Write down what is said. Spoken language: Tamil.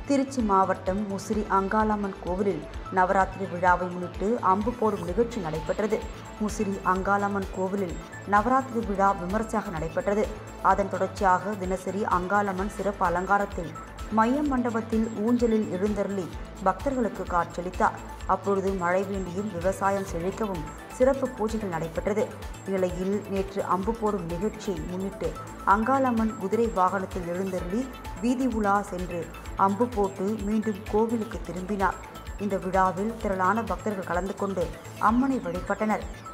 திருச்சி மாவட்டம் முசிறி அங்காளம்மன் கோவிலில் நவராத்திரி விழாவை முன்னிட்டு அம்பு போடும் நிகழ்ச்சி நடைபெற்றது முசிறி அங்காளம்மன் கோவிலில் நவராத்திரி விழா விமர்சையாக நடைபெற்றது அதன் தொடர்ச்சியாக தினசரி அங்காளம்மன் சிறப்பு அலங்காரத்தில் மைய மண்டபத்தில் ஊஞ்சலில் எழுந்தருளி பக்தர்களுக்கு காட்சியளித்தார் அப்பொழுது மழை வேண்டியும் விவசாயம் செழிக்கவும் சிறப்பு பூஜைகள் நடைபெற்றது இந்நிலையில் நேற்று அம்பு போடும் நிகழ்ச்சியை முன்னிட்டு அங்காளம்மன் குதிரை வாகனத்தில் எழுந்தருளி வீதி உலா சென்று அம்பு போட்டு மீண்டும் கோவிலுக்கு திரும்பினார் இந்த விழாவில் திரளான பக்தர்கள் கலந்து கொண்டு அம்மனை வழிபட்டனர்